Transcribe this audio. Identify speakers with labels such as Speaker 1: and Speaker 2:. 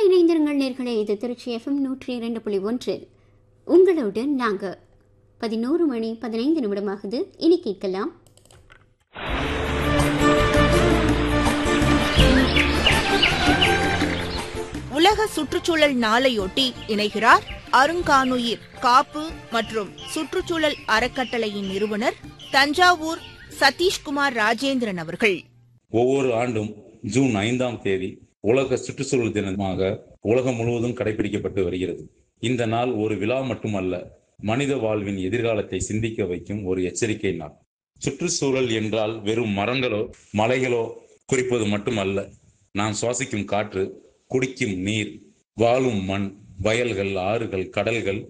Speaker 1: இணைந்திருங்கள் நேர்களே இது திருச்சி எஃப்எம் நூற்றி இரண்டு புள்ளி ஒன்றில் உங்களோடு நாங்கள் பதினோரு மணி பதினைந்து நிமிடமாகுது இனி கேட்கலாம்
Speaker 2: உலக சுற்றுச்சூழல் நாளையொட்டி இணைகிறார் அருங்கானுயிர் காப்பு மற்றும் சுற்றுச்சூழல் அறக்கட்டளையின் நிறுவனர் தஞ்சாவூர் சதீஷ்குமார் ராஜேந்திரன் அவர்கள்
Speaker 3: ஒவ்வொரு ஆண்டும் ஜூன் ஐந்தாம் தேதி உலக சுற்றுச்சூழல் தினமாக உலகம் முழுவதும் கடைபிடிக்கப்பட்டு வருகிறது இந்த நாள் ஒரு விழா மட்டுமல்ல மனித வாழ்வின் எதிர்காலத்தை சிந்திக்க வைக்கும் ஒரு எச்சரிக்கை நாள் சுற்றுச்சூழல் என்றால் வெறும் மரங்களோ மலைகளோ குறிப்பது மட்டுமல்ல நாம் சுவாசிக்கும் காற்று குடிக்கும் நீர் வாழும் மண் வயல்கள் ஆறுகள் கடல்கள்